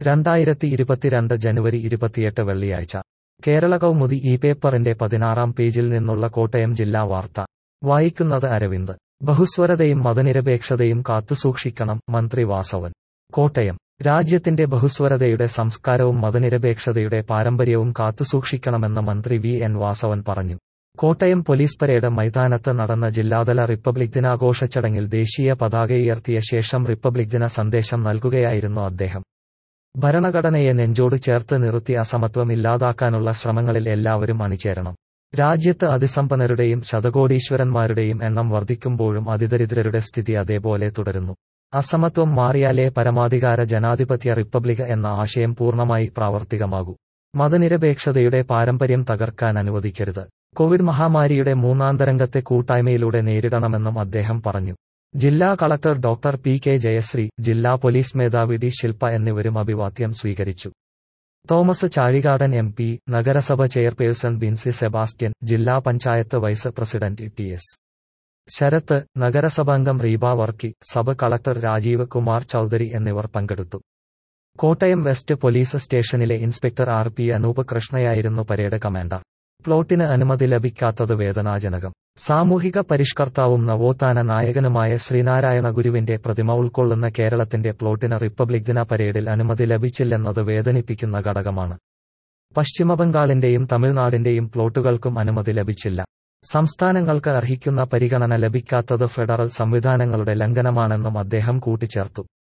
രണ്ടായിരത്തി ഇരുപത്തിരണ്ട് ജനുവരി ഇരുപത്തിയെട്ട് വെള്ളിയാഴ്ച കേരള കൗമുദി ഈ പേപ്പറിന്റെ പതിനാറാം പേജിൽ നിന്നുള്ള കോട്ടയം ജില്ലാ വാർത്ത വായിക്കുന്നത് അരവിന്ദ് ബഹുസ്വരതയും മതനിരപേക്ഷതയും കാത്തുസൂക്ഷിക്കണം മന്ത്രി വാസവൻ കോട്ടയം രാജ്യത്തിന്റെ ബഹുസ്വരതയുടെ സംസ്കാരവും മതനിരപേക്ഷതയുടെ പാരമ്പര്യവും കാത്തുസൂക്ഷിക്കണമെന്ന് മന്ത്രി വി എൻ വാസവൻ പറഞ്ഞു കോട്ടയം പോലീസ് പരേഡ് മൈതാനത്ത് നടന്ന ജില്ലാതല റിപ്പബ്ലിക് ദിനാഘോഷ ചടങ്ങിൽ ദേശീയ പതാകയുയർത്തിയ ശേഷം റിപ്പബ്ലിക് ദിന സന്ദേശം നൽകുകയായിരുന്നു അദ്ദേഹം ഭരണഘടനയെ നെഞ്ചോട് ചേർത്ത് നിർത്തി അസമത്വം ഇല്ലാതാക്കാനുള്ള ശ്രമങ്ങളിൽ എല്ലാവരും അണിചേരണം രാജ്യത്ത് അതിസമ്പന്നരുടെയും ശതകോടീശ്വരന്മാരുടെയും എണ്ണം വർദ്ധിക്കുമ്പോഴും അതിദരിദ്രരുടെ സ്ഥിതി അതേപോലെ തുടരുന്നു അസമത്വം മാറിയാലേ പരമാധികാര ജനാധിപത്യ റിപ്പബ്ലിക് എന്ന ആശയം പൂർണ്ണമായി പ്രാവർത്തികമാകൂ മതനിരപേക്ഷതയുടെ പാരമ്പര്യം തകർക്കാൻ അനുവദിക്കരുത് കോവിഡ് മഹാമാരിയുടെ മൂന്നാം തരംഗത്തെ കൂട്ടായ്മയിലൂടെ നേരിടണമെന്നും അദ്ദേഹം പറഞ്ഞു ജില്ലാ collector doctor P K Jayasree ജില്ലാ പോലീസ് മേധാവി ഡി ശില്പ എന്നിവരും അഭിവാദ്യം സ്വീകരിച്ചു തോമസ് ചാഴികാടൻ എം പി നഗരസഭ ചെയർപേഴ്സൺ ബിൻസി സെബാസ്റ്റ്യൻ ജില്ലാ panchayat vice president T S Sarath നഗരസഭാംഗം റീബ വർക്കി സബ് കളക്ടർ രാജീവ് കുമാർ ചൌധരി എന്നിവർ പങ്കെടുത്തു കോട്ടയം വെസ്റ്റ് പോലീസ് സ്റ്റേഷനിലെ ഇൻസ്പെക്ടർ ആർ പി അനൂപ് കൃഷ്ണയായിരുന്നു പരേഡ് കമാൻഡർ പ്ലോട്ടിന് അനുമതി ലഭിക്കാത്തത് വേദനാജനകം സാമൂഹിക പരിഷ്കർത്താവും നവോത്ഥാന നായകനുമായ ശ്രീനാരായണ ഗുരുവിന്റെ പ്രതിമ ഉൾക്കൊള്ളുന്ന കേരളത്തിന്റെ പ്ലോട്ടിന് റിപ്പബ്ലിക് ദിന പരേഡിൽ അനുമതി ലഭിച്ചില്ലെന്നത് വേദനിപ്പിക്കുന്ന ഘടകമാണ് പശ്ചിമബംഗാളിന്റെയും തമിഴ്നാടിന്റെയും പ്ലോട്ടുകൾക്കും അനുമതി ലഭിച്ചില്ല സംസ്ഥാനങ്ങൾക്ക് അർഹിക്കുന്ന പരിഗണന ലഭിക്കാത്തത് ഫെഡറൽ സംവിധാനങ്ങളുടെ ലംഘനമാണെന്നും അദ്ദേഹം കൂട്ടിച്ചേർത്തു